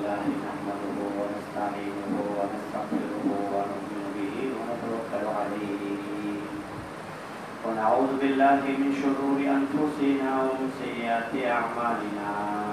لله نحمده ونستعينه ونستغفره ونؤمن به ونتوكل عليه ونعوذ بالله من شرور أنفسنا ومن سيئات أعمالنا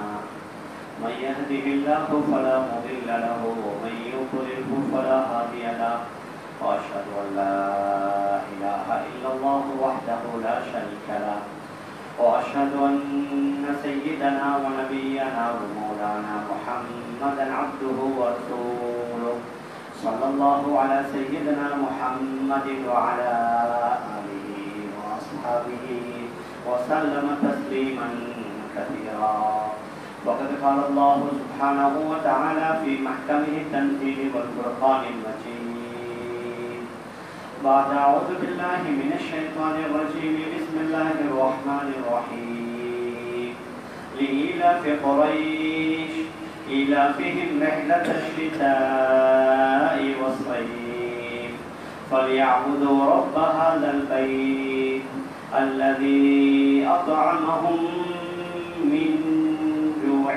من يهده الله فلا مضل له ومن يضلله فلا هادي له وأشهد أن لا إله إلا الله وحده لا شريك له وأشهد أن سيدنا ونبينا ومولانا محمدا عبده ورسوله صلى الله على سيدنا محمد وعلى آله وأصحابه وسلم تسليما كثيرا وقد قال الله سبحانه وتعالى في محكمه التنزيل والفرقان المجيد بعد أعوذ بالله من الشيطان الرجيم بسم الله الرحمن الرحيم لإيلاف قريش إيلافهم رحلة الشتاء والصيف فليعبدوا رب هذا البيت الذي أطعمهم من جوع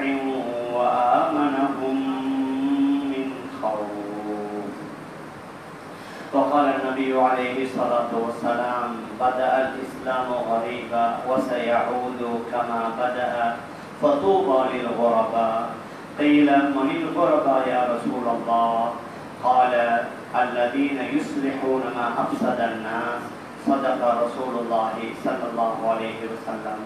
وآمنهم من خوف وقال النبي عليه الصلاة والسلام بدأ الإسلام غريبا وسيعود كما بدأ فطوبى للغرباء قيل من الغرباء يا رسول الله قال الذين يصلحون ما أفسد الناس صدق رسول الله صلى الله عليه وسلم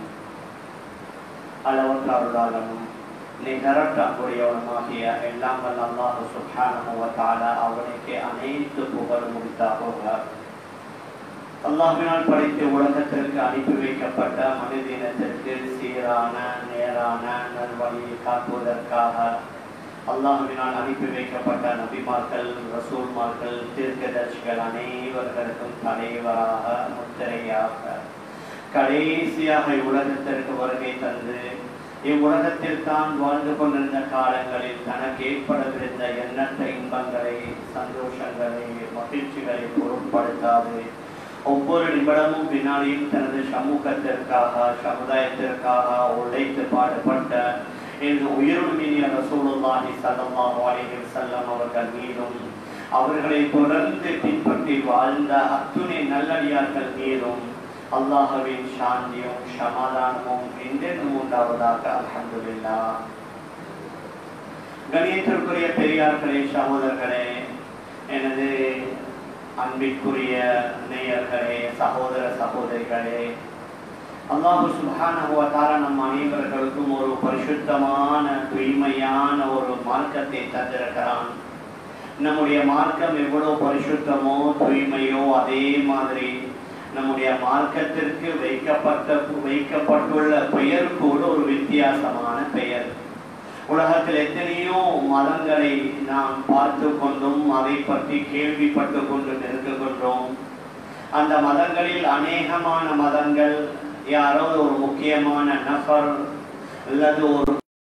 அளவற்ற அருளாளனும் நிகரற்ற அன்புடையவனுமாகிய எல்லாம் வல்ல அல்லாஹு சுப்ஹானஹு வ தஆலா அவனுக்கு அனைத்து புகழும் முடித்தாகுக அல்லாஹ்வினால் படைத்து உலகத்திற்கு அனுப்பி வைக்கப்பட்ட மனிதனத்திற்கு சீரான நேரான நல்வழியை காட்டுவதற்காக அல்லாஹ்வினால் அனுப்பி வைக்கப்பட்ட நபிமார்கள் ரசூல்மார்கள் தீர்க்கதர்சிகள் அனைவர்களுக்கும் தலைவராக முத்திரையாக கடைசியாக உலகத்திற்கு வருகை தந்து இவ்வுலகத்தில் தான் வாழ்ந்து கொண்டிருந்த காலங்களில் தனக்கு ஏற்படவிருந்த எண்ணற்ற இன்பங்களை சந்தோஷங்களை மகிழ்ச்சிகளை பொருட்படுத்தாது ஒவ்வொரு நிமிடமும் வினாடியும் தனது சமூகத்திற்காக சமுதாயத்திற்காக உழைத்து பாடுபட்ட என்று உயிருமினிய ரசூலுல்லாஹி ஸல்லல்லாஹு அலைஹி வஸல்லம் அவர்கள் மீதும் அவர்களை தொடர்ந்து பின்பற்றி வாழ்ந்த அத்துணை நல்லடியார்கள் மீதும் அல்லாஹுவின் சாந்தியும் சமாதானமும் என்றென்றும் உண்டாவதாக அல்ஹம்துலில்லா கணியத்திற்குரிய பெரியார்களே சகோதரர்களே எனது அன்பிற்குரிய நேயர்களே சகோதர சகோதரிகளே அல்லாஹு சுப்ஹானஹு வ தஆலா நம் அனைவர்களுக்கும் ஒரு பரிசுத்தமான தூய்மையான ஒரு மார்க்கத்தை தந்திருக்கிறான் நம்முடைய மார்க்கம் எவ்வளவு பரிசுத்தமோ தூய்மையோ அதே மாதிரி நம்முடைய மார்க்கத்திற்கு வைக்கப்பட்ட வைக்கப்பட்டுள்ள பெயர் கூட ஒரு வித்தியாசமான பெயர் உலகத்தில் எத்தனையோ மதங்களை நாம் பார்த்து கொண்டும் அதை பற்றி கேள்விப்பட்டு கொண்டும் இருக்கின்றோம் அந்த மதங்களில் அநேகமான மதங்கள் யாரோ ஒரு முக்கியமான நபர் அல்லது ஒரு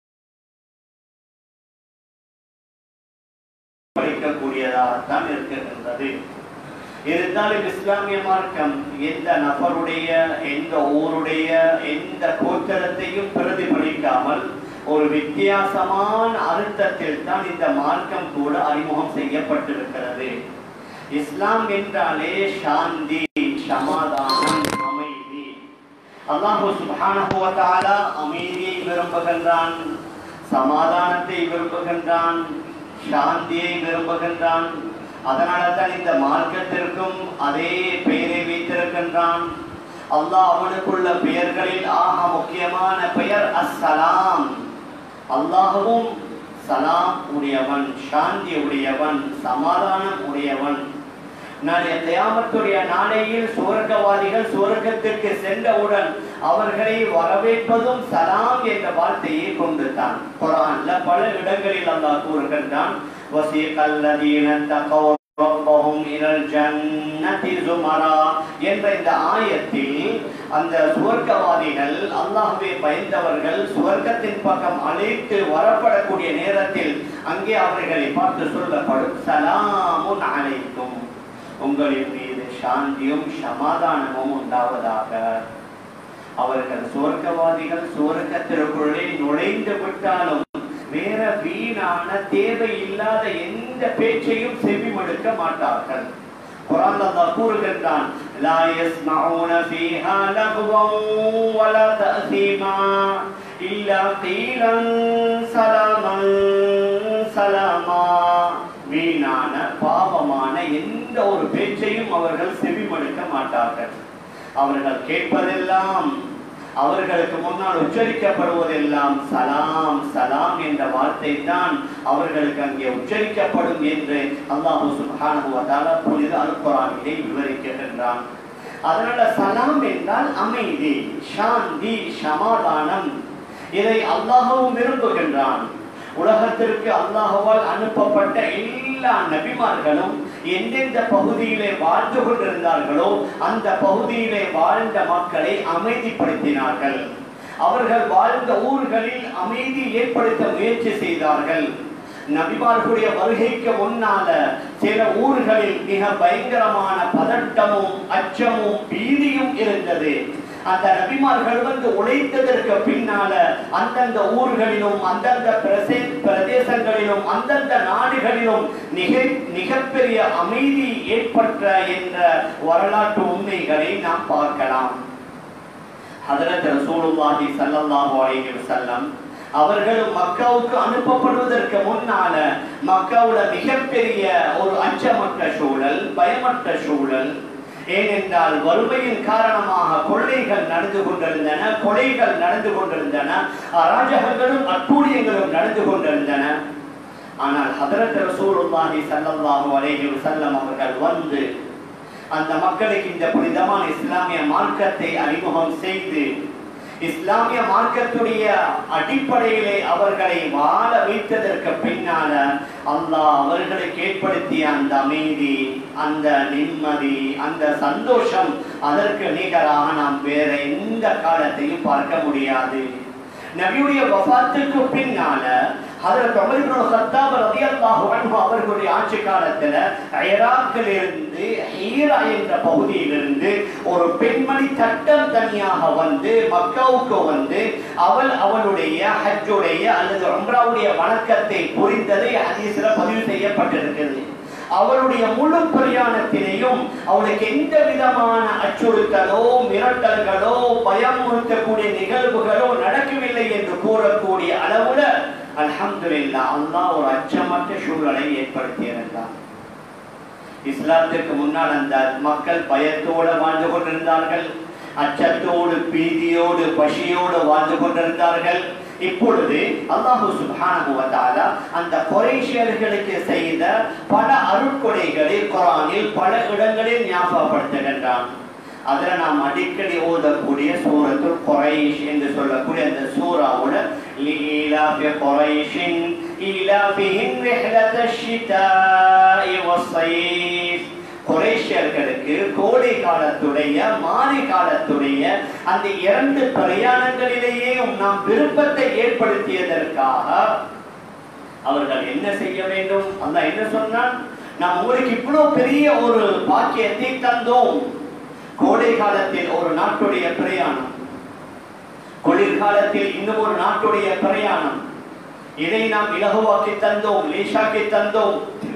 படிக்கக்கூடியதாகத்தான் இருக்கின்றது இருந்தாலும் இஸ்லாமிய மார்க்கம் எந்த நபருடைய எந்த ஊருடைய எந்த கோத்தரத்தையும் பிரதிபலிக்காமல் ஒரு வித்தியாசமான அர்த்தத்தில் தான் இந்த மார்க்கம் கூட அறிமுகம் செய்யப்பட்டிருக்கிறது இஸ்லாம் என்றாலே சாந்தி சமாதானம் அமைதி அல்லாஹு சுப்ஹானஹு வ தஆலா அமைதியை விரும்புகின்றான் சமாதானத்தை விரும்புகின்றான் சாந்தியை விரும்புகின்றான் அதனால தான் இந்த மார்க்கத்திற்கும் அதே பெயரை வைத்திருக்கின்றான் அல்லாஹ் அவனுக்குள்ள பெயர்களில் ஆக முக்கியமான பெயர் அஸ்ஸலாம் அல்லாஹுவும் சலாம் உடையவன் சாந்தி உடையவன் சமாதானம் உடையவன் நாளைய தயாமத்துடைய நாளையில் சுவர்க்கவாதிகள் சுவர்க்கத்திற்கு சென்றவுடன் அவர்களை வரவேற்பதும் சலாம் என்ற வார்த்தையை கொண்டுதான் குரான்ல பல இடங்களில் அல்லாஹ் கூறுகின்றான் وسيق الذين اتقوا ربهم إلى الجنة زمرا என்ற இந்த ஆயத்தில் அந்த சுவர்க்கவாதிகள் அல்லாஹ்வை பயந்தவர்கள் சுவர்க்கத்தின் பக்கம் அழைத்து வரப்படக்கூடிய நேரத்தில் அங்கே அவர்களை பார்த்து சொல்லப்படும் சலாமுன் அலைக்கும் உங்களின் மீது சாந்தியும் சமாதானமும் உண்டாவதாக அவர்கள் சுவர்க்கவாதிகள் சுவர்க்கத்திற்குள்ளே நுழைந்து விட்டாலும் வேற வீணான தேவையில்லாத எந்த பேச்சையும் செவிமடுக்க மாட்டார்கள் குரான் அல்லாஹ் கூறுகின்றான் லா யஸ்மஊன ஃபீஹா லக்வன் வலா தஅசீமா இல்லா கீலன் சலாமன் சலாமா வீணான பாவமான எந்த ஒரு பேச்சையும் அவர்கள் செவிமடுக்க மாட்டார்கள் அவர்கள் கேட்பதெல்லாம் அவர்களுக்கு முன்னால் உச்சரிக்கப்படுவதெல்லாம் சலாம் சலாம் என்ற வார்த்தை தான் அவர்களுக்கு அங்கே உச்சரிக்கப்படும் என்று அல்லாஹு சுப்ஹானஹு வ தஆலா புனித அல்குர்ஆனிலே விவரிக்கின்றான் அதனால சலாம் என்றால் அமைதி சாந்தி சமாதானம் இதை அல்லாஹ்வும் விரும்புகின்றான் உலகத்திற்கு அல்லாஹுவால் அனுப்பப்பட்ட எல்லா நபிமார்களும் எந்தெந்த பகுதியிலே வாழ்ந்து கொண்டிருந்தார்களோ அந்த பகுதியிலே வாழ்ந்த மக்களை அமைதிப்படுத்தினார்கள் அவர்கள் வாழ்ந்த ஊர்களில் அமைதி ஏற்படுத்த முயற்சி செய்தார்கள் நபிமார்களுடைய வருகைக்கு முன்னால சில ஊர்களில் மிக பயங்கரமான பதட்டமும் அச்சமும் பீதியும் இருந்தது அந்த நபிமார்கள் வந்து உழைத்ததற்கு பின்னால அந்தந்த ஊர்களிலும் அந்தந்த பிரசே- பிரதேசங்களிலும் அந்தந்த நாடுகளிலும் மிக மிகப்பெரிய அமைதி ஏற்பட்ட என்ற வரலாற்று உண்மைகளை நாம் பார்க்கலாம் ஹதரத் ரசூலுல்லாஹி ஸல்லல்லாஹு அலைஹி வஸல்லம் அவர்கள் மக்காவுக்கு அனுப்பப்படுவதற்கு முன்னால மக்காவுல மிகப்பெரிய ஒரு அச்சமற்ற சூழல் பயமற்ற சூழல் ஏனென்றால் வறுமையின் காரணமாக கொள்ளைகள் நடந்து கொண்டிருந்தன கொலைகள் நடந்து கொண்டிருந்தன அராஜகங்களும் அட்டூழியங்களும் நடந்து கொண்டிருந்தன ஆனால் ஹதரத் ரசூலுல்லாஹி ஸல்லல்லாஹு அலைஹி வஸல்லம் அவர்கள் வந்து அந்த மக்களுக்கு இந்த புனிதமான இஸ்லாமிய மார்க்கத்தை அறிமுகம் செய்து இஸ்லாமிய மார்க்கத்துடைய அடிப்படையிலே அவர்களை வாழ வைத்ததற்கு பின்னால அல்லாஹ் அவர்களுக்கு ஏற்படுத்திய அந்த அமைதி அந்த நிம்மதி அந்த சந்தோஷம் அதற்கு நிகராக நாம் வேற எந்த காலத்தையும் பார்க்க முடியாது நபியுடைய வஃபாத்துக்கு பின்னால ஹஜரத் உமர் இப்னு கத்தாப் ரலியல்லாஹு அன்ஹு அவர்களுடைய ஆட்சி காலத்துல ஈராக்கில் இருந்து ஹீரா என்ற பகுதியிலிருந்து ஒரு பெண்மணி தட்டம் தனியாக வந்து மக்காவுக்கு வந்து அவள் அவளுடைய ஹஜ்ஜுடைய அல்லது உம்ராவுடைய வணக்கத்தை புரிந்ததை ஹதீஸ்ல பதிவு செய்யப்பட்டிருக்கிறது அவளுடைய முழு பிரயாணத்தினையும் அவளுக்கு எந்த விதமான அச்சுறுத்தலோ மிரட்டல்களோ பயமுறுத்தக்கூடிய நிகழ்வுகளோ நடக்கவில்லை என்று கூறக்கூடிய அளவுல அல்ஹம்துலில்லாஹ் அல்லாஹ் ஒரு அச்சமற்ற சூழலை ஏற்படுத்தியிருந்தார் இஸ்லாத்திற்கு முன்னால் அந்த மக்கள் பயத்தோடு வாழ்ந்து கொண்டிருந்தார்கள் அச்சத்தோடு பீதியோடு பசியோடு வாழ்ந்து கொண்டிருந்தார்கள் இப்பொழுது அல்லாஹு சுப்ஹானஹு வ தஆலா அந்த குறைஷியர்களுக்கு செய்த பல அருட்கொடைகளை குர்ஆனில் பல இடங்களில் ஞாபகப்படுத்துகின்றான் அதுல நாம் அடிக்கடி ஓதக்கூடிய சூரத்துல் குறைஷ் என்று சொல்லக்கூடிய அந்த சூறாவோட லீலாஃபி குறைஷின் ஈலாஃபிஹிம் ரிஹ்லத்தஷ் ஷிதாஇ வஸ்ஸைஃப் குறைஷியர்களுக்கு கோடை காலத்துடைய மாரி காலத்துடைய அந்த இரண்டு பிரயாணங்களிலேயும் நாம் விருப்பத்தை ஏற்படுத்தியதற்காக அவர்கள் என்ன செய்ய வேண்டும் அல்லாஹ் என்ன சொன்னான் நாம் உங்களுக்கு இவ்வளவு பெரிய ஒரு பாக்கியத்தை தந்தோம் கோடை காலத்தில் ஒரு நாட்டுடைய பிரயாணம் குளிர்காலத்தில் இன்னும் ஒரு நாட்டுடைய பிரயாணம் இதை நாம் இலகுவாக்கி தந்தோம் லேசாக்கி தந்தோம்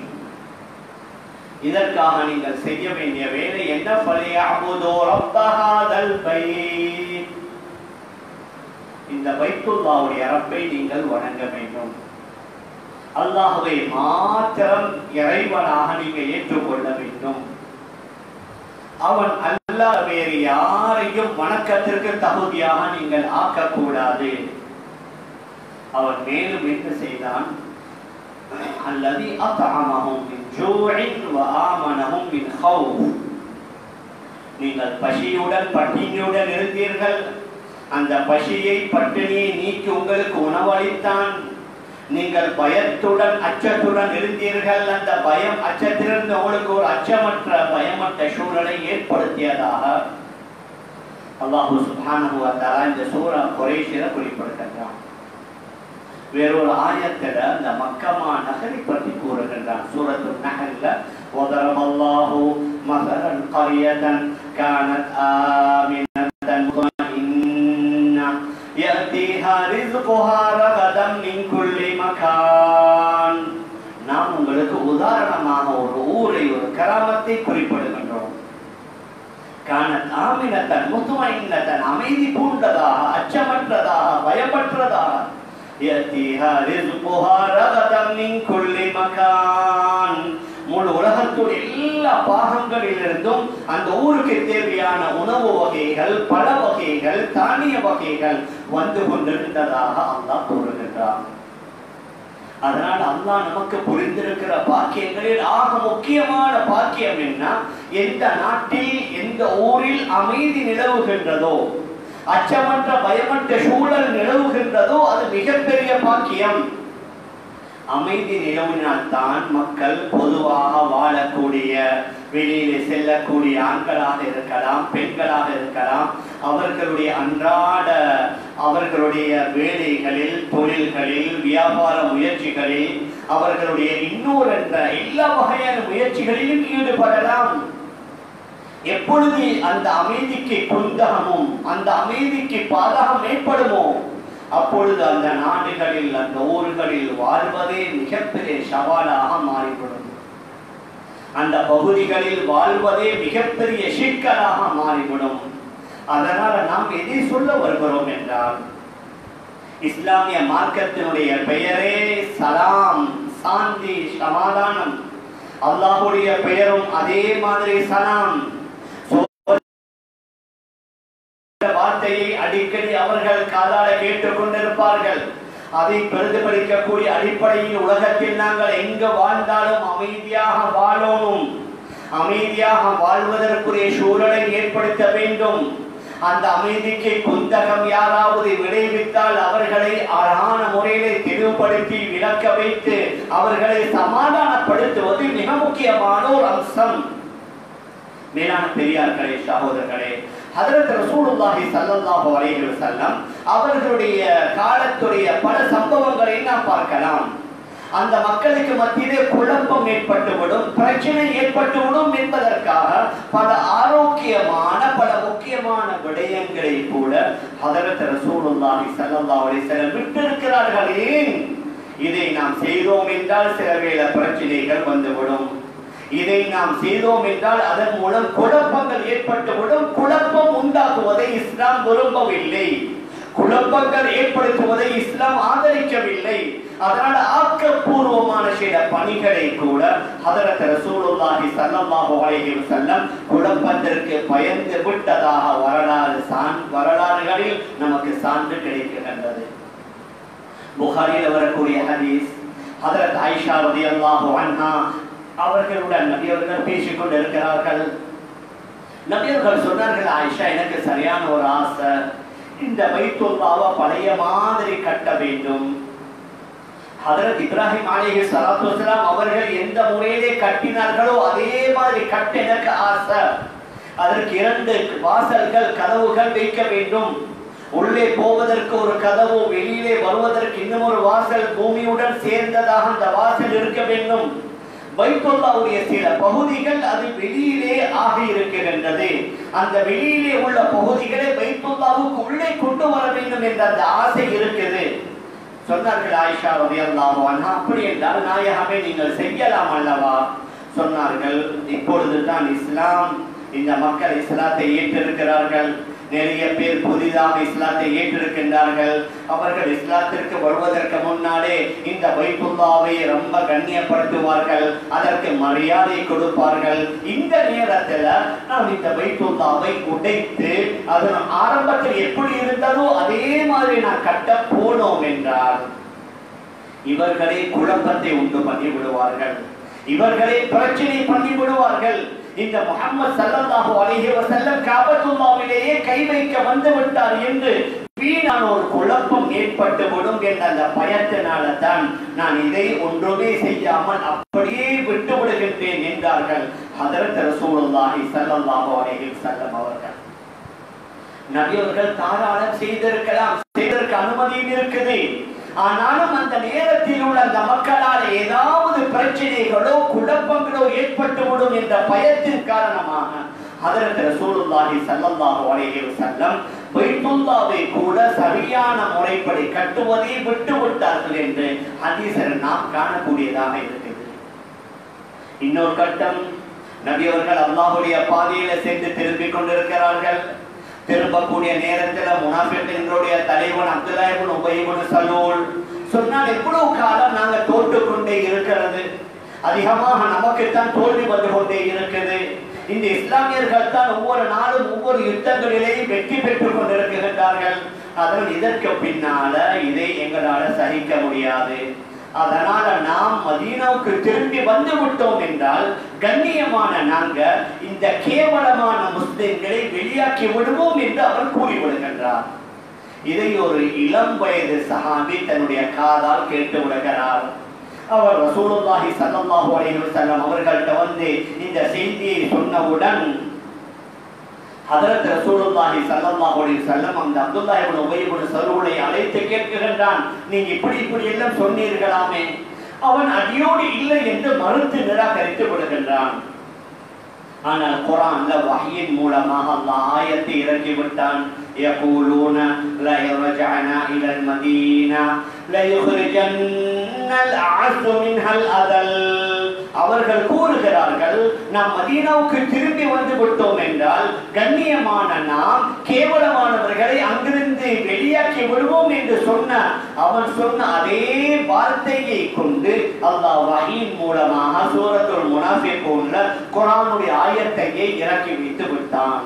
இதற்காக நீங்கள் செய்ய வேண்டிய வேலை என்ன பலியஅபுது ரப்பஹாதல் பைத் இந்த பைத்துல்லாவுடைய ரப்பை நீங்கள் வணங்க வேண்டும் அல்லாஹ்வை மாத்திரம் இறைவனாக நீங்க ஏற்றுக்கொள்ள வேண்டும் அவன் அல்லாஹ் வேறு யாரையும் வணக்கத்திற்கு தகுதியாக நீங்கள் ஆக்கக்கூடாது அவன் மேலும் என்ன செய்தான் அல்லது அத்தஅமஹும் மின் ஜூஇன் வ ஆமனஹும் மின் ஹவுஃப் நீங்கள் பசியுடன் பட்டினியுடன் இருந்தீர்கள் அந்த பசியை பட்டினியை நீக்கி உங்களுக்கு உணவளித்தான் நீங்கள் பயத்துடன் அச்சத்துடன் இருந்தீர்கள் அந்த பயம் அச்சத்திலிருந்து உங்களுக்கு ஒரு அச்சமற்ற பயமற்ற சூழலை ஏற்படுத்தியதாக அல்லாஹு சுப்ஹானஹு வ தஆலா இந்த சூரா குறைஷில குறிப்பிடுகின்றான் வேறொரு ஆயத்துல அந்த மக்கமா நகரை பற்றி கூறுகின்றான் சூரத்து நகல்ல وضرب الله مثلا قرية كانت آمنة مطمئنة يأتيها رزقها رغدا من كل ஒரு ஊரை ஒரு கிராமத்தை குறிப்பிடுகின்றோம் காணத் ஆமினத்தன் முத்துமைனத்தன் அமைதி பூண்டதாக அச்சமற்றதாக பயமற்றதாக يأتيها رزقها رغدا من كل مكان முழு உலகத்துடைய எல்லா பாகங்களிலிருந்தும் அந்த ஊருக்கு தேவையான உணவு வகைகள் பல வகைகள் தானிய வகைகள் வந்து கொண்டிருந்ததாக அல்லாஹ் கூறுகின்றார் அதனால் அல்லாஹ் நமக்கு புரிந்திருக்கிற பாக்கியங்களில் ஆக முக்கியமான பாக்கியம் என்ன எந்த நாட்டில் எந்த ஊரில் அமைதி நிலவுகின்றதோ அச்சமற்ற பயமற்ற சூழல் நிலவுகின்றதோ அது மிகப்பெரிய பாக்கியம் அமைதி நிலவினால் தான் மக்கள் பொதுவாக வாழக்கூடிய வெளியிலே செல்லக்கூடிய ஆண்களாக இருக்கலாம் பெண்களாக இருக்கலாம் அவர்களுடைய அன்றாட அவர்களுடைய வேலைகளில் தொழில்களில் வியாபார முயற்சிகளில் அவர்களுடைய இன்னொரு என்ற எல்லா வகையான முயற்சிகளிலும் ஈடுபடலாம் எப்பொழுது அந்த அமைதிக்கு குந்தகமும் அந்த அமைதிக்கு பாதகம் ஏற்படுமோ அப்பொழுது அந்த நாடுகளில் அந்த ஊர்களில் வாழ்வதே மிகப்பெரிய சவாலாக மாறிவிடும் அந்த பகுதிகளில் வாழ்வதே மிகப்பெரிய சிக்கலாக மாறிவிடும் அதனால நாம் எதை சொல்ல வருகிறோம் என்றால் இஸ்லாமிய மார்க்கத்தினுடைய பெயரே சலாம் சாந்தி சமாதானம் அல்லாஹுடைய பெயரும் அதே மாதிரி சலாம் வார்த்தையை அடிக்கடி அவர்கள் காதால கேட்டுக் கொண்டிருப்பார்கள் அதை பிரதிபலிக்கக்கூடிய அடிப்படையில் உலகத்தில் நாங்கள் எங்க வாழ்ந்தாலும் அமைதியாக வாழணும் அமைதியாக வாழ்வதற்குரிய சூழலை ஏற்படுத்த வேண்டும் அந்த அமைதிக்கு குந்தகம் யாராவது விளைவித்தால் அவர்களை அழகான முறையிலே தெளிவுபடுத்தி விளக்க வைத்து அவர்களை சமாதானப்படுத்துவது மிக முக்கியமான ஒரு அம்சம் மேலான பெரியார்களே சகோதரர்களே ஹதரத் ரசூலுல்லாஹி ஸல்லல்லாஹு அலைஹி வஸல்லம் அவர்களுடைய காலத்துடைய பல சம்பவங்களை நாம் பார்க்கலாம் அந்த மக்களுக்கு மத்தியிலே குழப்பம் ஏற்பட்டுவிடும் பிரச்சனை ஏற்பட்டுவிடும் என்பதற்காக பல ஆரோக்கியமான பல முக்கியமான விடயங்களை கூட ஹதரத் ரசூலுல்லாஹி ஸல்லல்லாஹு அலைஹி வஸல்லம் விட்டிருக்கிறார்களே இதை நாம் செய்தோம் என்றால் சில வேளை பிரச்சனைகள் வந்துவிடும் இதை நாம் செய்தோம் என்றால் அதன் மூலம் குழப்பங்கள் ஏற்பட்டுவிடும் குழப்பம் உண்டாக்குவதை இஸ்லாம் விரும்பவில்லை குழப்பங்கள் ஏற்படுத்துவதை இஸ்லாம் ஆதரிக்கவில்லை அதனால் ஆக்கப்பூர்வமான சில பணிகளை கூட ஹதரத் ரசூலுல்லாஹி ஸல்லல்லாஹு அலைஹி வஸல்லம் குழப்பத்திற்கு பயந்து விட்டதாக வரலாறு சான் வரலாறுகளில் நமக்கு சான்று கிடைக்கின்றது புகாரில் வரக்கூடிய ஹதீஸ் ஹதரத் ஆயிஷா ரலியல்லாஹு அன்ஹா அவர்களுடன் நபியவர்கள் பேசிக் கொண்டிருக்கிறார்கள் நபியவர்கள் சொன்னார்கள் ஆயிஷா எனக்கு சரியான ஒரு ஆசை இந்த பைத்துல்லாவை பழைய மாதிரி கட்ட வேண்டும் ஹதரத் இப்ராஹிம் அலைஹி ஸலாத்து வஸலாம் அவர்கள் எந்த முறையிலே கட்டினார்களோ அதே மாதிரி கட்ட எனக்கு ஆசை அதற்கு இரண்டு வாசல்கள் கதவுகள் வைக்க வேண்டும் உள்ளே போவதற்கு ஒரு கதவு வெளியிலே வருவதற்கு இன்னும் ஒரு வாசல் பூமியுடன் சேர்ந்ததாக அந்த வாசல் இருக்க வேண்டும் பைத்துல்லாவுடைய சில பகுதிகள் அது வெளியிலே ஆகி இருக்கின்றது அந்த வெளியிலே உள்ள பகுதிகளை பைத்துல்லாவுக்கு உள்ளே கொண்டு வர வேண்டும் என்ற அந்த ஆசை இருக்குது சொன்னார்கள் ஆயிஷா ரலியல்லாஹு அன்ஹா அப்படி என்றால் நாயகமே நீங்கள் செய்யலாம் அல்லவா சொன்னார்கள் இப்பொழுது தான் இஸ்லாம் இந்த மக்கள் இஸ்லாத்தை ஏற்றிருக்கிறார்கள் நிறைய பேர் புதிதாக இஸ்லாத்தை ஏற்றிருக்கின்றார்கள் அவர்கள் இஸ்லாத்திற்கு வருவதற்கு முன்னாலே இந்த பைத்துல்லாவை ரொம்ப கண்ணியப்படுத்துவார்கள் அதற்கு மரியாதை கொடுப்பார்கள் இந்த நேரத்துல நாம் இந்த பைத்துல்லாவை உடைத்து அது ஆரம்பத்தில் எப்படி இருந்ததோ அதே மாதிரி நான் கட்ட போனோம் என்றால் இவர்களே குழப்பத்தை உண்டு பண்ணி விடுவார்கள் இவர்களே பிரச்சனை பண்ணி விடுவார்கள் இந்த முகமது சல்லல்லாஹு அலைஹி வஸல்லம் காபத்துல்லாவிலேயே கை வைக்க வந்து விட்டார் என்று வீணான ஒரு குழப்பம் ஏற்பட்டு விடும் என்ற அந்த பயத்தினால தான் நான் இதை ஒன்றுமே செய்யாமல் அப்படியே விட்டு விடுகின்றேன் என்றார்கள் ஹதரத் ரசூலுல்லாஹி ஸல்லல்லாஹு அலைஹி வஸல்லம் அவர்கள் நபியவர்கள் தாராளம் செய்திருக்கலாம் செய்ததற்கு அனுமதியும் இருக்குது ஆனாலும் அந்த நேரத்தில் உள்ள அந்த மக்களால் ஏதாவது பிரச்சனைகளோ குழப்பங்களோ ஏற்பட்டுவிடும் என்ற பயத்தின் காரணமாக ஹதரத் ரசூலுல்லாஹி ஸல்லல்லாஹு அலைஹி வஸல்லம் பைத்துல்லாவை கூட சரியான முறைப்படி கட்டுவதை விட்டு விட்டார்கள் என்று ஹதீஸில் நாம் காணக்கூடியதாக இருக்குது இன்னொரு கட்டம் நபி அவர்கள் அல்லாஹுடைய பாதையில சென்று திரும்பிக் கொண்டிருக்கிறார்கள் திரும்பக்கூடிய நேரத்துல முனாஃபிகளுடைய தலைவன் அப்துல்லாஹிபின் உபயிபின் சலூல் சொன்னால் எவ்வளவு காலம் நாங்க தோற்று கொண்டே இருக்கிறது அதிகமாக நமக்குத்தான் தோல்வி வந்து கொண்டே இருக்குது இந்த இஸ்லாமியர்கள் தான் ஒவ்வொரு நாளும் ஒவ்வொரு யுத்தங்களிலேயும் வெற்றி பெற்றுக் கொண்டிருக்கின்றார்கள் அதனால் இதற்கு பின்னால இதை எங்களால சகிக்க முடியாது அதனால நாம் மதீனாவுக்கு திரும்பி வந்து விட்டோம் என்றால் கண்ணியமான நாங்க இந்த கேவலமான முஸ்லிம்களை வெளியாக்கி விடுவோம் என்று அவர் கூறிவிடுகின்றார் இதை ஒரு இளம் வயது சஹாபி தன்னுடைய காதால் கேட்டு விடுகிறார் அவர் ரசூலுல்லாஹி ஸல்லல்லாஹு அலைஹி வஸல்லம் அவர்கள்ட்ட வந்து இந்த செய்தியை சொன்னவுடன் ஹதரத் ரசூலுல்லாஹி ஸல்லல்லாஹு அலைஹி வஸல்லம் அந்த அப்துல்லாஹ் இப்னு உபய் இப்னு சலூலை அழைத்து கேட்கின்றான் நீங்க இப்படி இப்படி எல்லாம் சொன்னீர்களாமே அவன் அடியோடு இல்லை என்று மறுத்து நிராகரித்து விடுகின்றான் ஆனால் குரான்ல வஹியின் மூலமாக அல்லாஹ் ஆயத்தை இறக்கி விட்டான் يقولون لا يرجعنا إلى المدينة لا يخرجن الأعز منها الأذل அவர்கள் கூறுகிறார்கள் நாம் மதீனாவுக்கு திரும்பி வந்து விட்டோம் என்றால் கண்ணியமான நாம் கேவலமானவர்களை அங்கிருந்து வெளியாக்கி விடுவோம் என்று சொன்ன அவன் சொன்ன அதே வார்த்தையை கொண்டு அல்லாஹ் வஹீன் மூலமாக சூரத்துல் முனாஃபிகூன்ல குர்ஆனுடைய ஆயத்தையே இறக்கி வைத்து விட்டான்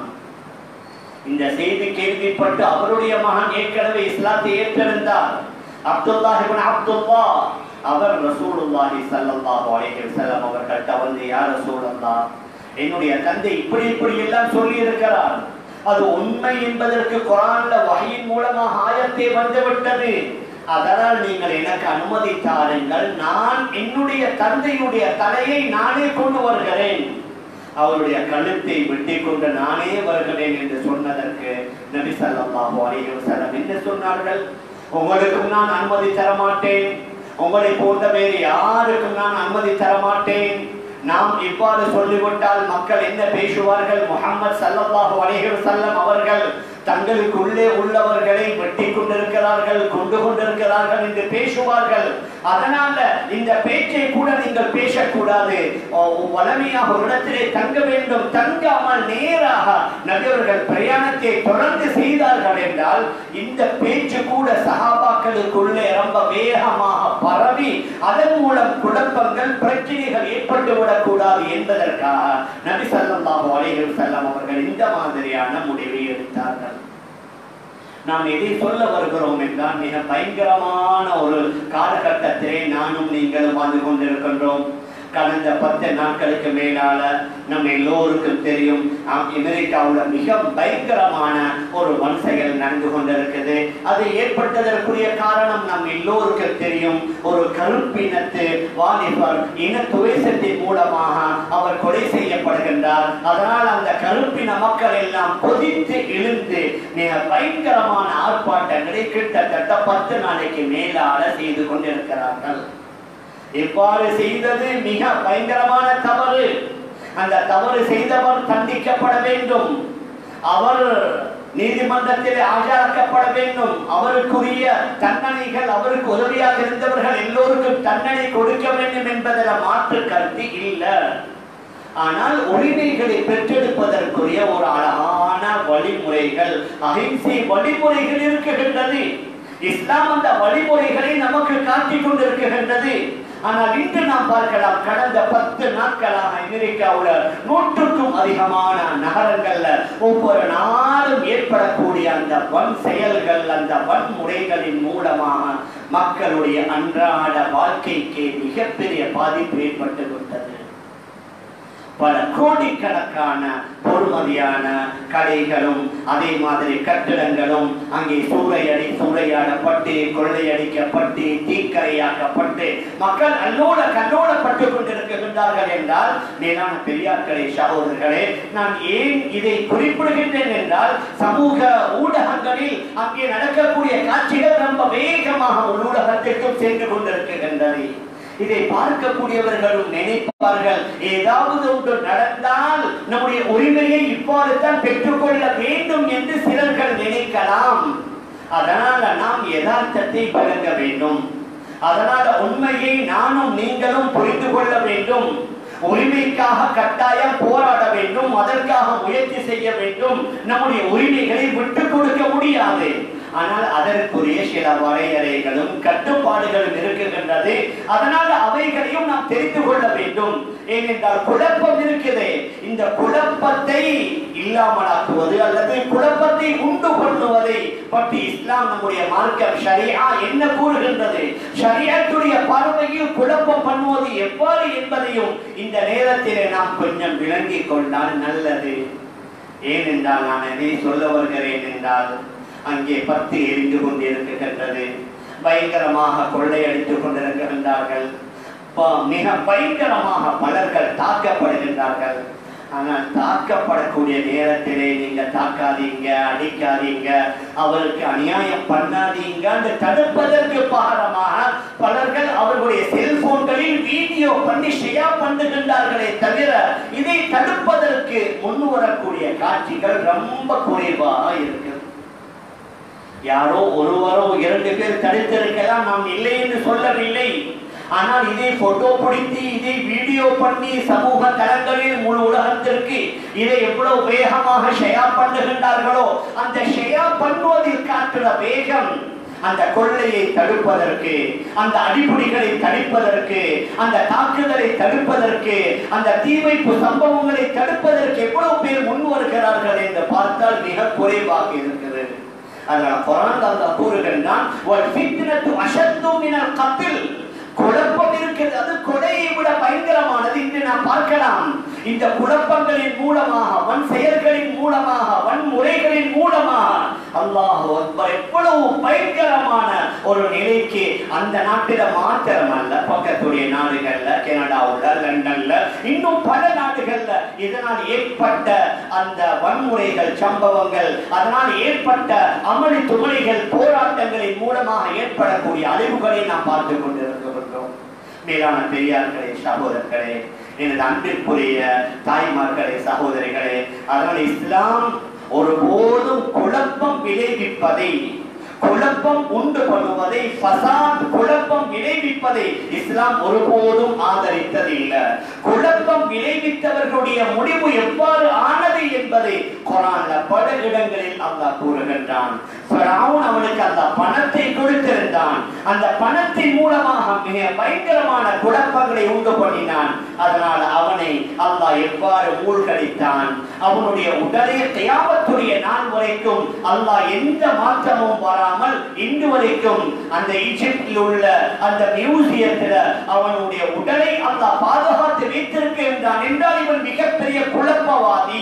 இந்த செய்தி கேள்விப்பட்டு அவருடைய மகன் ஏற்கனவே இஸ்லாத்தை ஏற்றிருந்தார் அப்துல்லாஹ் இப்னு அப்துல்லா அவர் ரசூலுல்லாஹி ஸல்லல்லாஹு அலைஹி வஸல்லம் அவர்கள்ட்ட வந்து யா ரசூலல்லாஹ் என்னுடைய தந்தை இப்படி இப்படி எல்லாம் சொல்லி இருக்கிறார் அது உண்மை என்பதற்கு குரான்ல வகையின் மூலமாக ஆயத்தை வந்து விட்டது அதனால் நீங்கள் எனக்கு அனுமதி தாருங்கள் நான் என்னுடைய தந்தையுடைய தலையை நானே கொண்டு வருகிறேன் அவருடைய கழுத்தை வெட்டி கொண்டு நானே வருகிறேன் என்று சொன்னதற்கு நபி ஸல்லல்லாஹு அலைஹி வஸல்லம் என்ன சொன்னார்கள் உங்களுக்கும் நான் அனுமதி தர மாட்டேன் உங்களை போன்ற வேறு யாருக்கும் நான் அனுமதி தர மாட்டேன் நாம் இவ்வாறு சொல்லிவிட்டால் மக்கள் என்ன பேசுவார்கள் முகமது சல்லல்லாஹு அலைஹி வஸல்லம் அவர்கள் தங்களுக்குள்ளே உள்ளவர்களை வெட்டி கொண்டிருக்கிறார்கள் கொண்டு கொண்டிருக்கிறார்கள் என்று பேசுவார்கள் அதனால இந்த பேச்சை கூட நீங்கள் பேசக்கூடாது ஓ, வளமையாக ஒரு இடத்திலே தங்க வேண்டும் தங்காமல் நேராக நபியவர்கள் பிரயாணத்தை தொடர்ந்து செய்தார்கள் என்றால் இந்த பேச்சு கூட சகாபாக்களுக்குள்ளே ரொம்ப வேகமாக பரவி அதன் மூலம் குழப்பங்கள் பிரச்சனைகள் ஏற்பட்டு விடக்கூடாது என்பதற்காக நபி ஸல்லல்லாஹு அலைஹி வஸல்லம் அவர்கள் இந்த மாதிரியான முடிவை எடுத்தார்கள் நாம் எதை சொல்ல வருகிறோம் என்றால் மிக பயங்கரமான ஒரு காலகட்டத்திலே நானும் நீங்களும் வாழ்ந்து கொண்டிருக்கின்றோம் கடந்த பத்து நாட்களுக்கு மேலால நம்ம எல்லோருக்கும் தெரியும் அம்- அமெரிக்காவுல மிக பயங்கரமான ஒரு வன் செயல் நடந்து கொண்டிருக்குது அது ஏற்பட்டதற்குரிய காரணம் நம் எல்லோருக்கும் தெரியும் ஒரு கருப்பினத்து வாலிபர் இன துவேசத்தின் மூலமாக அவர் கொலை செய்யப்படுகின்றார் அதனால் அந்த கருப்பின மக்கள் எல்லாம் கொதித்து எழுந்து மிக பயங்கரமான ஆர்ப்பாட்டங்களை கிட்டத்தட்ட பத்து நாளைக்கு மேலால செய்து கொண்டிருக்கிறார்கள் இவ்வாறு செய்தது மிக பயங்கரமான தவறு அந்த தவறு செய்தவர் தண்டிக்கப்பட வேண்டும் அவர் நீதிமன்றத்தில் ஆஜராக்கப்பட வேண்டும் அவருக்குரிய தண்டனைகள் அவருக்கு உதவியாக இருந்தவர்கள் எல்லோருக்கும் தண்டனை கொடுக்க வேண்டும் என்பதில் மாற்று கருத்து இல்லை ஆனால் உரிமைகளை பெற்றெடுப்பதற்குரிய ஒரு அழகான வழிமுறைகள் அஹிம்சை வழிமுறைகள் இருக்குகின்றது இஸ்லாம் அந்த வழிமுறைகளை நமக்கு காட்டிக் கொண்டிருக்கின்றது ஆனால் இன்று நாம் பார்க்கலாம் கடந்த பத்து நாட்களாக அமெரிக்காவுல நூற்றுக்கும் அதிகமான நகரங்கள்ல ஒவ்வொரு நாளும் ஏற்படக்கூடிய அந்த வன் செயல்கள் அந்த வன்முறைகளின் மூலமாக மக்களுடைய அன்றாட வாழ்க்கைக்கு மிகப்பெரிய பாதிப்பு ஏற்பட்டு விட்டது பல கோடிக்கணக்கான பொறுமதியான கடைகளும் அதே மாதிரி கட்டிடங்களும் அங்கே சூறையடி சூறையாடப்பட்டு கொள்ளையடிக்கப்பட்டு தீக்கரையாக்கப்பட்டு மக்கள் அல்லோல கல்லோலப்பட்டு கொண்டிருக்கின்றார்கள் என்றால் மேலான பெரியார்களே சகோதரர்களே நான் ஏன் இதை குறிப்பிடுகின்றேன் என்றால் சமூக ஊடகங்களில் அங்கே நடக்கக்கூடிய காட்சிகள் ரொம்ப வேகமாக உள்ளூடகத்திற்கும் சென்று கொண்டிருக்கின்றது இதை பார்க்கக்கூடியவர்களும் நினைப்பார்கள் ஏதாவது ஒன்று நடந்தால் நம்முடைய உரிமையை இவ்வாறு தான் பெற்றுக்கொள்ள வேண்டும் என்று சிலர்கள் நினைக்கலாம் அதனால நாம் யதார்த்தத்தை வழங்க வேண்டும் அதனால உண்மையை நானும் நீங்களும் புரிந்து கொள்ள வேண்டும் உரிமைக்காக கட்டாயம் போராட வேண்டும் அதற்காக முயற்சி செய்ய வேண்டும் நம்முடைய உரிமைகளை விட்டுக் கொடுக்க முடியாது ஆனால் அதற்குரிய சில வரையறைகளும் கட்டுப்பாடுகளும் இருக்குகின்றது அதனால் அவைகளையும் நாம் தெரிந்து கொள்ள வேண்டும் ஏனென்றால் குழப்பம் இருக்குது இந்த குழப்பத்தை இல்லாமலாக்குவது அல்லது குழப்பத்தை உண்டு பண்ணுவதை பற்றி இஸ்லாம் நம்முடைய மார்க்கம் ஷரியா என்ன கூறுகின்றது ஷரியத்துடைய பார்வையில் குழப்பம் பண்ணுவது எவ்வாறு என்பதையும் இந்த நேரத்திலே நாம் கொஞ்சம் விளங்கிக் கொண்டால் நல்லது ஏனென்றால் நான் எதை சொல்ல வருகிறேன் என்றால் அங்கே பத்து எரிந்து கொண்டிருக்கின்றது பயங்கரமாக கொள்ளையடித்துக் கொண்டிருக்கின்றார்கள் ப- மிக பயங்கரமாக பலர்கள் தாக்கப்படுகின்றார்கள் ஆனால் தாக்கப்படக்கூடிய நேரத்திலே நீங்க தாக்காதீங்க அடிக்காதீங்க அவருக்கு அநியாயம் பண்ணாதீங்க என்று தடுப்பதற்கு பாரமாக பலர்கள் அவர்களுடைய செல்போன்களில் வீடியோ பண்ணி ஷேர் பண்ணுகின்றார்களே தவிர இதை தடுப்பதற்கு முன் வரக்கூடிய காட்சிகள் ரொம்ப குறைவாக இருக்கு யாரோ ஒருவரோ இரண்டு பேர் தடுத்திருக்கலாம் நாம் இல்லை என்று சொல்லவில்லை ஆனால் இதை போட்டோ பிடித்து இதை வீடியோ பண்ணி சமூக தளங்களில் முழு உலகத்திற்கு இதை எவ்வளவு வேகமாக ஷேர் பண்ணுகின்றார்களோ அந்த ஷேர் பண்ணுவதில் காட்டுற வேகம் அந்த கொள்ளையை தடுப்பதற்கு அந்த அடிப்படைகளை தடுப்பதற்கு அந்த தாக்குதலை தடுப்பதற்கு அந்த தீவைப்பு சம்பவங்களை தடுப்பதற்கு எவ்வளவு பேர் முன் வருகிறார்கள் என்று பார்த்தால் மிக குறைவாக இருக்கிறது அதனால் குரான் அல்லாஹ் கூறுகின்றான் வல் ஃபித்னத்து அஷத்து மினல் கத்ல் குழப்பம் இருக்கிறது அது கொலையை விட பயங்கரமானது இன்று நாம் பார்க்கலாம் இந்த குழப்பங்களின் மூலமாக வன் செயல்களின் மூலமாக வன்முறைகளின் மூலமாக அல்லாஹ் அக்பர் எவ்வளவு பயங்கரமான ஒரு நிலைக்கு அந்த நாட்டில மாத்திரம் அல்ல பக்கத்துடைய நாடுகள்ல கனடாவுல லண்டன்ல இன்னும் பல நாடுகள்ல இதனால் ஏற்பட்ட அந்த வன்முறைகள் சம்பவங்கள் அதனால் ஏற்பட்ட அமளி துமளிகள் போராட்டங்களின் மூலமாக ஏற்படக்கூடிய அழிவுகளை நாம் பார்த்து கொண்டிருக்கின்றோம் மேலான பெரியார்களே சகோதரர்களே எனது அன்பிற்குரிய தாய்மார்களே சகோதரிகளே அதனால் இஸ்லாம் ஒருபோதும் குழப்பம் விளைவிப்பதை குழப்பம் உண்டு பண்ணுவதை ஃபசாத் குழப்பம் விளைவிப்பதை இஸ்லாம் ஒருபோதும் ஆதரித்ததில்லை குழப்பம் விளைவித்தவர்களுடைய முடிவு எவ்வாறு ஆனது என்பதை குரான்ல பல இடங்களில் அல்லாஹ் கூறுகின்றான் ஃபிரௌன் அவனுக்கு அந்த பணத்தை கொடுத்திருந்தான் அந்த பணத்தின் மூலமாக மிக பயங்கரமான குழப்பங்களை உண்டு பண்ணினான் அதனால் அவனை அல்லாஹ் எவ்வாறு மூழ்கடித்தான் அவனுடைய உடலே தியாபத்துடைய நாள் வரைக்கும் அல்லாஹ் எந்த மாற்றமும் வராமல் இன்று வரைக்கும் அந்த ஈஜிப்டில் உள்ள அந்த மியூசியத்துல அவனுடைய உடலை அல்லாஹ் பாதுகாத்து வைத்திருக்கின்றான் என்றால் இவன் மிகப்பெரிய குழப்பவாதி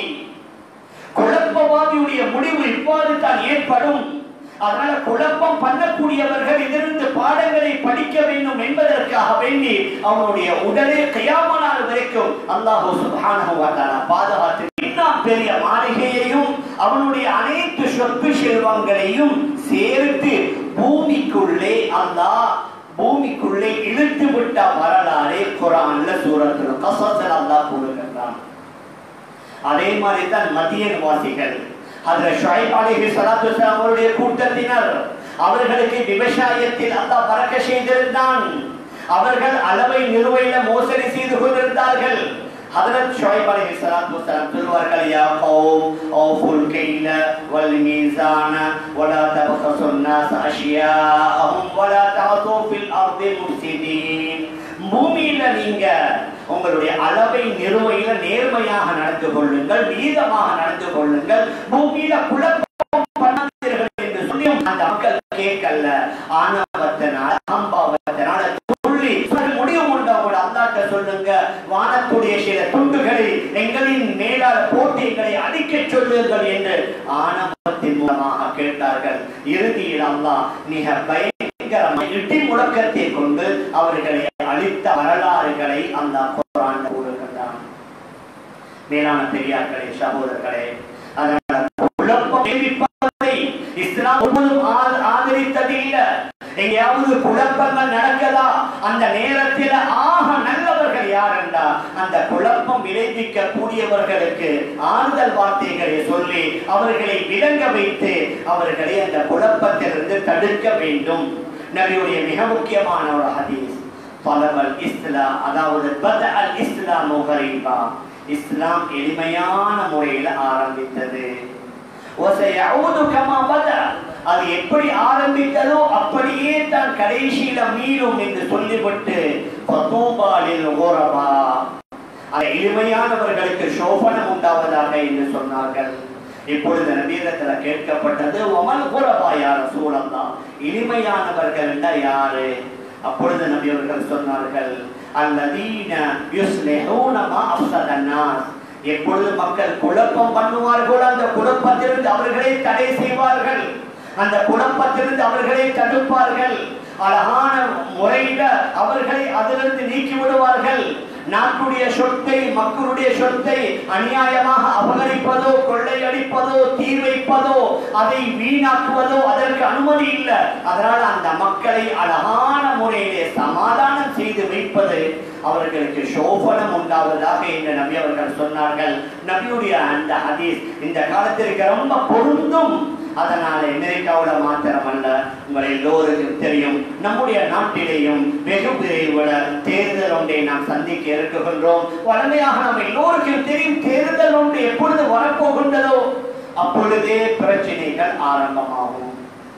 குழப்பவாதியுடைய முடிவு இவ்வாறு தான் ஏற்படும் அதனால குழப்பம் பண்ணக்கூடியவர்கள் இதிலிருந்து பாடங்களை படிக்க வேண்டும் என்பதற்காக வேண்டி அவனுடைய உடலே கையாமனால் வரைக்கும் அல்லாஹு சுப்ஹானஹு வ தஆலா பாதுகாத்து இன்னும் பெரிய மாளிகையையும் அவனுடைய அனைத்து சொத்து செல்வங்களையும் சேர்த்து பூமிக்குள்ளே அல்லாஹ் பூமிக்குள்ளே இழுத்து விட்ட வரலாறு குரான்ல சூரத்துல கசத்தில் அல்லாஹ் கூறுகின்றான் அதே மாதிரி தான் மதியன் வாசிகள் அதுல ஷுஐப் அலைஹி ஸலாத்து வஸலாம் அவருடைய கூட்டத்தினர் அவர்களுக்கு விவசாயத்தில் அல்லாஹ் பறக்க செய்திருந்தான் அவர்கள் அளவை நிறுவையில மோசடி செய்து கொண்டிருந்தார்கள் ஹதரத் ஷுஐப் அலைஹி ஸலாத்து வஸலாம் சொல்வார்கள் யா கௌம் அவுஃபுல் கைல வல் மீசான வலா தபகசு الناس அஷ்யாஅஹும் வலா தஅது ஃபில் அர்தி முஃசிதீன் பூமியில நீங்க உங்களுடைய அளவை நிறுவையில நேர்மையாக நடந்து கொள்ளுங்கள் நீதமாக நடந்து கொள்ளுங்கள் பூமியில குழப்பம் பண்ணாதீர்கள் என்று சொல்லி அந்த மக்கள் கேட்கல ஆணவத்தினால அகம்பாவத்தினால துள்ளி சொல்லி முடிவு கொண்டவங்க அல்லாட்ட சொல்லுங்க வானத்துடைய சில துண்டுகளை எங்களின் மேலால போட்டு எங்களை அடிக்க சொல்லுங்கள் என்று ஆணவத்தின் மூலமாக கேட்டார்கள் இறுதியில் அல்லாஹ் மிக பயங்கரமாக இடி முழக்கத்தை கொண்டு அவர்களை அழித்த வரலாறுகளை அந்த குரான் கூறுகின்றான் மேலான பெரியார்களே சகோதரர்களே அதனால குழப்பம் விளைவிப்பதை இஸ்லாம் ஒருவரும் ஆ- ஆதரித்ததில்லை எங்கேயாவது குழப்பங்கள் நடக்கதா அந்த நேரத்தில் ஆக நல்லவர்கள் யார் என்றா அந்த குழப்பம் விளைவிக்க கூடியவர்களுக்கு ஆறுதல் வார்த்தைகளை சொல்லி அவர்களை விளங்க வைத்து அவர்களை அந்த குழப்பத்திலிருந்து தடுக்க வேண்டும் நபியுடைய மிக முக்கியமான ஒரு ஹதீஸ் பலவல் இஸ்லாம் அதாவது பத அல் இஸ்லாம் முகரிபா இஸ்லாம் எளிமையான முறையில் ஆரம்பித்தது وَسَيَعُودُ كَمَا بَدَأَ அது எப்படி ஆரம்பித்ததோ அப்படியே தான் கடைசியில மீறும் என்று சொல்லிவிட்டு ஃபதூபாலில் குரபா அது எளிமையானவர்களுக்கு சோபனம் உண்டாவதாக என்று சொன்னார்கள் இப்பொழுது நபீரத்துல கேட்கப்பட்டது ஒமல் குரபா யார் சூழல்லாம் எளிமையானவர்கள் யாரு அப்பொழுது நபி அவர்கள் சொன்னார்கள் அல்லதீன யுஸ்லிஹூன மா அஃஸதன்னாஸ் எப்பொழுது மக்கள் குழப்பம் பண்ணுவார்களோ அந்த குழப்பத்திலிருந்து அவர்களை தடை செய்வார்கள் அந்த குழப்பத்திலிருந்து அவர்களை தடுப்பார்கள் அழகான முறையில அவர்களை அதிலிருந்து நீக்கி விடுவார்கள் நாட்டுடைய சொத்தை மக்களுடைய சொத்தை அநியாயமாக அபகரிப்பதோ கொள்ளையடிப்பதோ தீ வைப்பதோ அதை வீணாக்குவதோ அதற்கு அனுமதி இல்லை அதனால் அந்த மக்களை அழகான முறையிலே சமாதானம் செய்து வைப்பது அவர்களுக்கு சோபனம் உண்டாவதாக என்று நபி அவர்கள் சொன்னார்கள் நபியுடைய அந்த ஹதீஸ் இந்த காலத்திற்கு ரொம்ப பொருந்தும் அதனால அமெரிக்காவில் மாத்திரமல்ல உங்கள் எல்லோருக்கும் தெரியும் நம்முடைய நாட்டிலேயும் வெகு விரைவில் தேர்தல் ஒன்றை நாம் சந்திக்க இருக்குகின்றோம் வளமையாக நம்ம எல்லோருக்கும் தெரியும் தேர்தல் ஒன்று எப்பொழுது வரப்போகின்றதோ அப்பொழுதே பிரச்சனைகள் ஆரம்பமாகும்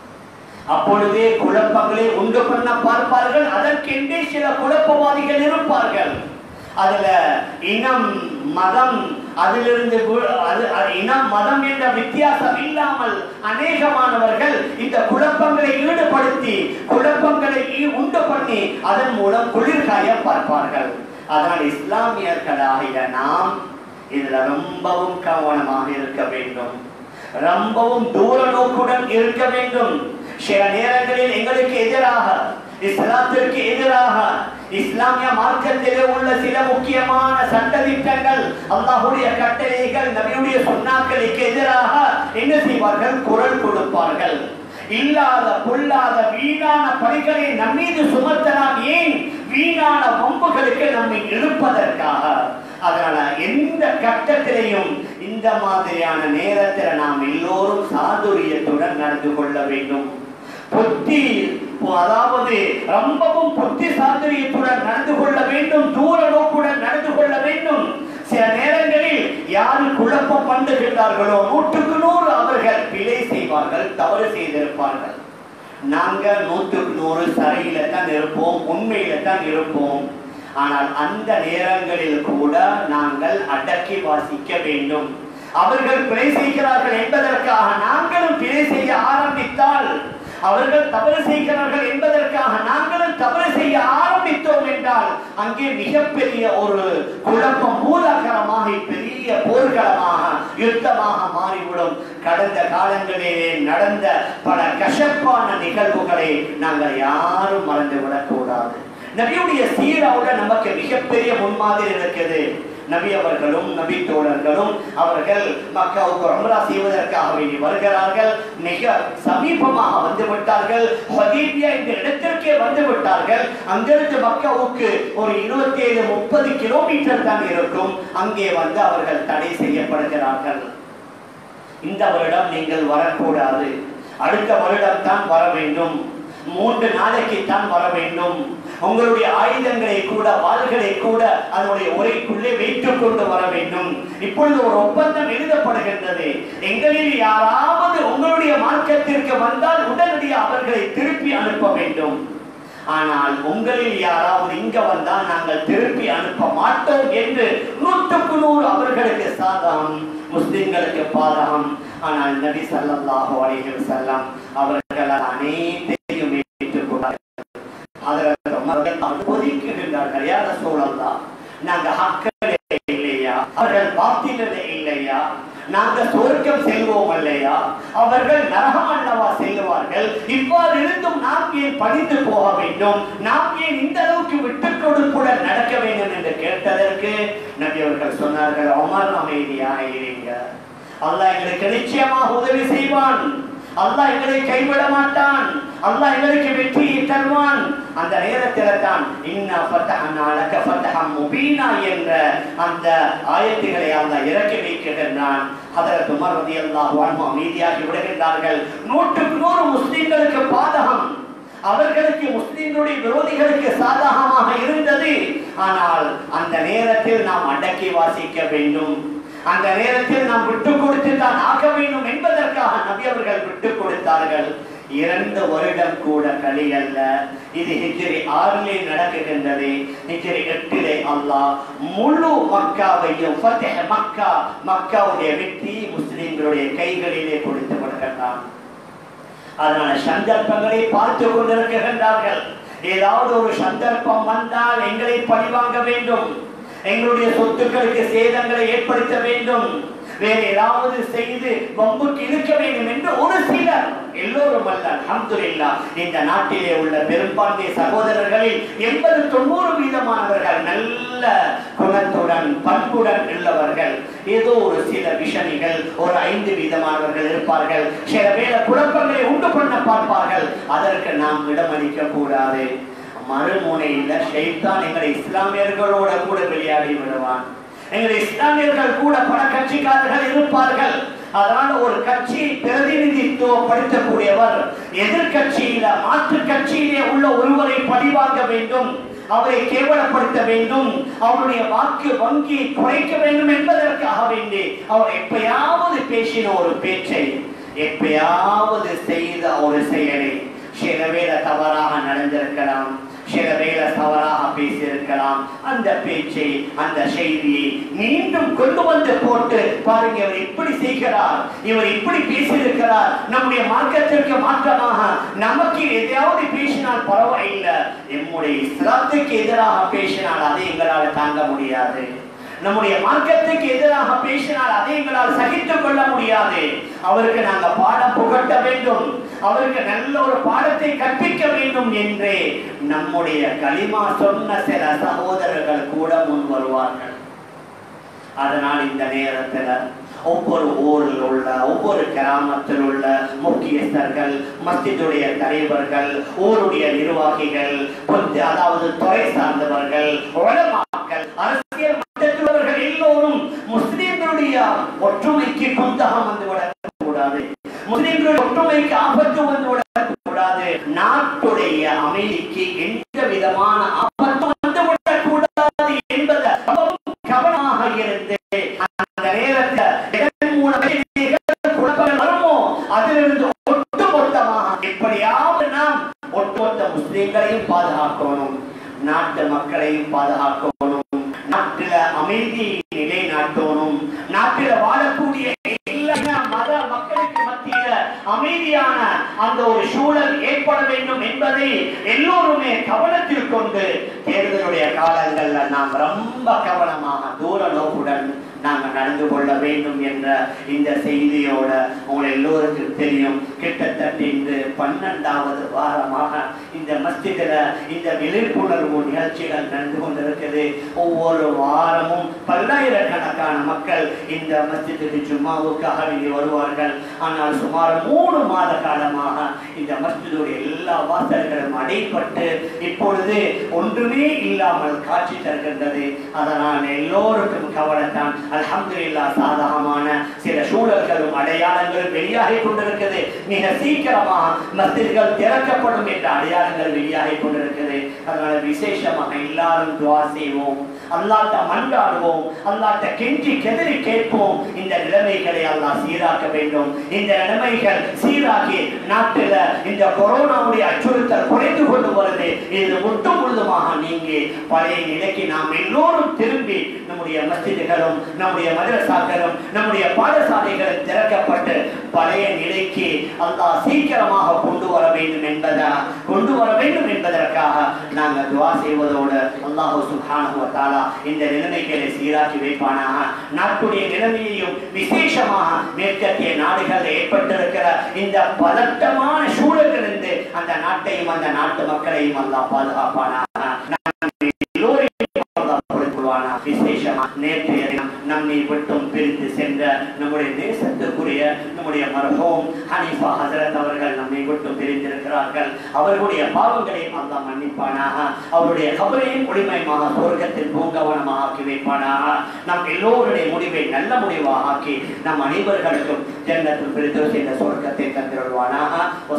அப்பொழுதே குழப்பங்களை உண்டு பண்ண பார்ப்பார்கள் அதற்கென்றே சில குழப்பவாதிகள் இருப்பார்கள் அதுல இனம் மதம் அதிலிருந்து கு- அது அது இனம் மதம் என்ற வித்தியாசம் இல்லாமல் அநேகமானவர்கள் இந்த குழப்பங்களை ஈடுபடுத்தி குழப்பங்களை ஈ- உண்டு பண்ணி அதன் மூலம் குளிர்காய பார்ப்பார்கள் அதனால் இஸ்லாமியர்களாகிய நாம் இதுல ரொம்பவும் கவனமாக இருக்க வேண்டும் ரொம்பவும் தூர நோக்குடன் இருக்க வேண்டும் சில நேரங்களில் எங்களுக்கு எதிராக இஸ்லாத்திற்கு எதிராக இஸ்லாமிய மார்க்கத்திலே உள்ள சில முக்கியமான சட்டதிட்டங்கள் அல்லாஹ்வுடைய கட்டளைகள் நபியுடைய சொன்னாக்களுக்கு எதிராக என்ன செய்வார்கள் குரல் கொடுப்பார்கள் இல்லாத பொல்லாத வீணான பணிகளை நம்மீது சுமத்தலாம் ஏன் வீணான வம்புகளுக்கு நம்மை இழுப்பதற்காக அதனால எந்த கட்டத்திலையும் இந்த மாதிரியான நேரத்தில் நாம் எல்லோரும் சாதுரியத்துடன் நடந்து கொள்ள வேண்டும் புத்தி அதாவது ரொம்பவும் புத்தி சாதுரியத்துடன் நடந்து கொள்ள வேண்டும் தூர நோக்குடன் நடந்து கொள்ள வேண்டும் சில நேரங்களில் யாரு குழப்பம் பண்ணுகின்றார்களோ நூற்றுக்கு நூறு அவர்கள் பிழை செய்வார்கள் தவறு செய்திருப்பார்கள் நாங்க நூற்றுக்கு நூறு சரியில தான் இருப்போம் உண்மையில தான் இருப்போம் ஆனால் அந்த நேரங்களில் கூட நாங்கள் அடக்கி வாசிக்க வேண்டும் அவர்கள் பிழை செய்கிறார்கள் என்பதற்காக நாங்களும் பிழை செய்ய ஆரம்பித்தால் அவர்கள் தவறு செய்கிறார்கள் என்பதற்காக நாங்களும் தவறு செய்ய ஆரம்பித்தோம் என்றால் அங்கே மிகப்பெரிய ஒரு குழப்பம் மூலகரமாக பெரிய போர்களமாக யுத்தமாக மாறிவிடும் கடந்த காலங்களிலே நடந்த பல கசப்பான நிகழ்வுகளை நாங்கள் யாரும் மறந்துவிடக் கூடாது நபியுடைய சீராவுல நமக்கு மிகப்பெரிய முன்மாதிரி இருக்குது நபி அவர்களும் நபி தோழர்களும் அவர்கள் மக்காவுக்கு உம்ரா செய்வதற்காக வேண்டி வருகிறார்கள் மிக சமீபமாக வந்து விட்டார்கள் ஹதீபியா என்ற இடத்திற்கே வந்து விட்டார்கள் அங்கிருந்து மக்காவுக்கு ஒரு இருபத்தி ஏழு முப்பது கிலோமீட்டர் தான் இருக்கும் அங்கே வந்து அவர்கள் தடை செய்யப்படுகிறார்கள் இந்த வருடம் நீங்கள் வரக்கூடாது அடுத்த வருடம் தான் வர வேண்டும் மூன்று நாளைக்கு தான் வர வேண்டும் உங்களுடைய ஆயுதங்களை கூட வாள்களை கூட அதனுடைய உரைக்குள்ளே வைத்துக் கொண்டு வர வேண்டும் இப்பொழுது ஒரு ஒப்பந்தம் எழுதப்படுகின்றது எங்களில் யாராவது உங்களுடைய மார்க்கத்திற்கு வந்தால் உடனடியாக அவர்களை திருப்பி அனுப்ப வேண்டும் ஆனால் உங்களில் யாராவது இங்க வந்தால் நாங்கள் திருப்பி அனுப்ப மாட்டோம் என்று நூற்றுக்கு நூறு அவர்களுக்கு சாதகம் முஸ்லிம்களுக்கு பாதகம் ஆனால் நபி ஸல்லல்லாஹு அலைஹி வஸல்லம் அவர்கள் அனைத்தையும் ஏற்றுக்கொண்டார்கள் அதற்கு அவர்கள் ஒதுக்குகின்றார்கள் யார சூழல்லாம் நாங்க ஹக்கிலே இல்லையா அவர்கள் பாத்திலே இல்லையா நாங்க சொர்க்கம் செல்வோம் இல்லையா அவர்கள் நரகம் அல்லவா செல்வார்கள் இவ்வாறு இருந்தும் நாம் ஏன் படித்து போக வேண்டும் நாம் ஏன் இந்த அளவுக்கு விட்டு கொடுப்புடன் நடக்க வேண்டும் என்று கேட்டதற்கு நபி அவர்கள் சொன்னார்கள் அமர் அமைதியாக இருங்க அல்லாஹ் எங்களுக்கு நிச்சயமாக உதவி செய்வான் அல்லாஹ் எங்களை கைவிட மாட்டான் அல்லாஹ் எங்களுக்கு வெற்றியை தருவான் அந்த நேரத்தில் தான் இன்னா ஃபத்தஹனா லக ஃபத்தஹம் முபீனா என்ற அந்த ஆயத்துகளை அல்லாஹ் இறக்கி வைக்கின்றான் ஹதரத் உமர் ரலியல்லாஹு அன்ஹு அமைதியாகி விடுகின்றார்கள் நூற்றுக்கு நூறு முஸ்லிம்களுக்கு பாதகம் அவர்களுக்கு முஸ்லிம்களுடைய விரோதிகளுக்கு சாதகமாக இருந்தது ஆனால் அந்த நேரத்தில் நாம் அடக்கி வாசிக்க வேண்டும் அந்த நேரத்தில் நாம் விட்டு கொடுத்து தான் ஆக வேண்டும் என்பதற்காக நபி அவர்கள் விட்டு கொடுத்தார்கள் இரண்டு வருடம் கூட கலியல்ல இது ஹிஜ்ரி ஆறிலே நடக்குகின்றது ஹிஜ்ரி எட்டிலே அல்லாஹ் முழு மக்காவையும் ஃபத்ஹ் மக்கா மக்காவுடைய வெற்றி முஸ்லிம்களுடைய கைகளிலே கொடுத்து விடுகின்றான் அதனால சந்தர்ப்பங்களை பார்த்து கொண்டிருக்கின்றார்கள் ஏதாவது ஒரு சந்தர்ப்பம் வந்தால் எங்களை பழிவாங்க வேண்டும் எங்களுடைய சொத்துக்களுக்கு சேதங்களை ஏற்படுத்த வேண்டும் வேற ஏதாவது செய்து வம்புக்கு இழுக்க வேண்டும் என்று ஒரு சிலர் எல்லோரும் அல்ல அல்ஹம்துலில்லாஹ் இந்த நாட்டிலே உள்ள பெரும்பான்மை சகோதரர்களில் எண்பது தொண்ணூறு வீதமானவர்கள் நல்ல குணத்துடன் பண்புடன் உள்ளவர்கள் ஏதோ ஒரு சில விஷமிகள் ஒரு ஐந்து வீதமானவர்கள் இருப்பார்கள் சில வேளை குழப்பங்களை உண்டு பண்ண பார்ப்பார்கள் அதற்கு நாம் இடமளிக்க கூடாது மறுமுனையில ஷைத்தான் எங்களை இஸ்லாமியர்களோட கூட விளையாடி விடுவான் எங்களை இஸ்லாமியர்கள் கூட பல கட்சிக்காரர்கள் இருப்பார்கள் அதனால ஒரு கட்சியை பிரதிநிதித்துவப்படுத்தக்கூடியவர் எதிர்கட்சியில மாற்று கட்சியிலே உள்ள ஒருவரை பழிவாங்க வேண்டும் அவரை கேவலப்படுத்த வேண்டும் அவருடைய வாக்கு வங்கியை குறைக்க வேண்டும் என்பதற்காக வேண்டி அவர் எப்பயாவது பேசின ஒரு பேச்சை எப்பயாவது செய்த ஒரு செயலை சில வேளை தவறாக நடந்திருக்கலாம் சில வேளை தவறாக பேசியிருக்கலாம் அந்த பேச்சை அந்த செய்தியை மீண்டும் கொண்டு வந்து போட்டு பாருங்க இவர் இப்படி செய்கிறார் இவர் இப்படி பேசியிருக்கிறார் நம்முடைய மார்க்கத்திற்கு மாற்றமாக நமக்கு எதையாவது பேசினால் பரவாயில்லை நம்முடைய இஸ்லாத்துக்கு எதிராக பேசினால் அதை எங்களால் தாங்க முடியாது நம்முடைய மார்க்கத்துக்கு எதிராக பேசினால் அதை எங்களால் சகித்துக் கொள்ள முடியாது அவருக்கு நாங்க பாடம் புகட்ட வேண்டும் அவருக்கு நல்ல ஒரு பாடத்தை கற்பிக்க வேண்டும் என்று நம்முடைய களிமா சொன்ன சில சகோதரர்கள் கூட முன் வருவார்கள் அதனால் இந்த நேரத்துல ஒவ்வொரு ஊரில் உள்ள ஒவ்வொரு கிராமத்தில் உள்ள முக்கியஸ்தர்கள் மஸ்ஜிதுடைய தலைவர்கள் ஊருடைய நிர்வாகிகள் கொஞ்சம் அதாவது துறை சார்ந்தவர்கள் உலமாக்கள் அரசியல் மட்டத்திலுள்ளவர்கள் எல்லோரும் முஸ்லிம்களுடைய ஒற்றுமைக்கு குந்தகம் வந்து விடக்கூடாது முஸ்லிம்களுடைய ஒற்றுமைக்கு ஆபத்து வந்து விடக்கூடாது நாட்டுடைய அமைதிக்கு எந்த விதமான ஆபத்து வந்து விடக்கூடாது என்பதை கவனமாக இருந்து அந்த நேரத்தில் எதன் மூலம் குழப்பங்கள் வருமோ அதிலிருந்து ஒட்டுமொத்தமாக எப்படியாவது நாம் ஒட்டுமொத்த முஸ்லிம்களையும் பாதுகாக்கணும் நாட்டு மக்களையும் பாதுகாக்கணும் நாட்டில அமைதியை நிலைநாட்டணும் நாட்டில வாழக்கூடிய எல்லா மத மக்களுக்கு மத்தியில அமைதியான அந்த ஒரு சூழல் ஏற்பட வேண்டும் என்பதை எல்லோருமே கவனத்தில் கொண்டு தேர்தலுடைய காலங்கள்ல நாம் ரொம்ப கவனமாக தூர நோக்குடன் நாங்கள் நடந்து கொள்ள வேண்டும் என்ற இந்த செய்தியோட உங்கள் எல்லோருக்கும் தெரியும் கிட்டத்தட்ட இந்த பன்னெண்டாவது வாரமாக இந்த மஸ்ஜிதில் இந்த விழிப்புணர்வு நிகழ்ச்சிகள் நடந்து கொண்டிருக்கிறது ஒவ்வொரு வாரமும் பல்லாயிரக்கணக்கான மக்கள் இந்த மஸ்ஜிதுக்கு ஜும்மாவுக்காக வேண்டி வருவார்கள் ஆனால் சுமார் மூணு மாத காலமாக இந்த மஸ்ஜிதுடைய எல்லா வாசல்களும் அடைப்பட்டு இப்பொழுது ஒன்றுமே இல்லாமல் காட்சி தருகின்றது அதனால் எல்லோருக்கும் கவலைத்தான் அல்ஹம்துலில்லா சாதகமான சில சூழல்களும் அடையாளங்களும் வெளியாகி கொண்டிருக்கிறது மிக சீக்கிரமாக மஸ்ஜித்கள் திறக்கப்படும் என்ற அடையாளங்கள் வெளியாகி கொண்டிருக்கிறது அதனால விசேஷமாக எல்லாரும் துவா செய்வோம் அல்லாட்ட மன்றாடுவோம் அல்லாட்ட கெஞ்சி கெதறி கேட்போம் இந்த நிலைமைகளை அல்லாஹ் சீராக்க வேண்டும் இந்த நிலைமைகள் சீராக்கி நாட்டில் இந்த கொரோனாவுடைய அச்சுறுத்தல் குறைந்து கொண்டு வருது இது முற்று முழுதுமாக நீங்கி பழைய நிலைக்கு நாம் எல்லோரும் திரும்பி நம்முடைய மஸ்ஜிதுகளும் நம்முடைய மதரசாக்களும் நம்முடைய பாடசாலைகளும் திறக்கப்பட்டு பழைய நிலைக்கு அல்லாஹ் சீக்கிரமாக கொண்டு வர வேண்டும் என்பதா கொண்டு வர வேண்டும் என்பதற்காக நாங்கள் துவா செய்வதோடு அல்லாஹு சுப்ஹானஹு வ தஆலா இந்த நிலைமைகளை சீராக்கி வைப்பானாக நாட்டுடைய நிலைமையையும் விசேஷமாக மேற்கத்திய நாடுகளில் ஏற்பட்டிருக்கிற இந்த பதட்டமான சூழலிலிருந்து அந்த நாட்டையும் அந்த நாட்டு மக்களையும் அல்லாஹ் பாதுகாப்பானாக நாம் எல்லோரையும் அல்லாஹ் பொறுப்புவானா விசேஷமா நேற்றைய தினம் நம்மை விட்டும் பிரித்து சென்ற நம்முடைய தேசத்துக்குரிய நம்முடைய மரஹோம் ஹனீஃபா ஹசரத் அவர்கள் நம்மை விட்டும் பிரிந்திருக்கிறார்கள் அவர்களுடைய பாவங்களையும் அல்லாஹ் மன்னிப்பானாக அவருடைய கபரையும் ஒளிமயமாக சொர்க்கத்தில் பூங்கவனமாக ஆக்கி வைப்பானாக நம் எல்லோருடைய முடிவை நல்ல முடிவாக ஆக்கி நம் அனைவர்களுக்கும் ஜன்னத்தில் பிரித்து என்ற சொர்க்கத்தை தந்திருவானாக வசல்லாஹு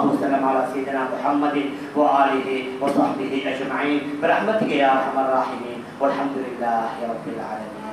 وسلم على سيدنا محمد وآله وصحبه أجمعين برحمتك يا أرحم الراحمين والحمد لله رب العالمين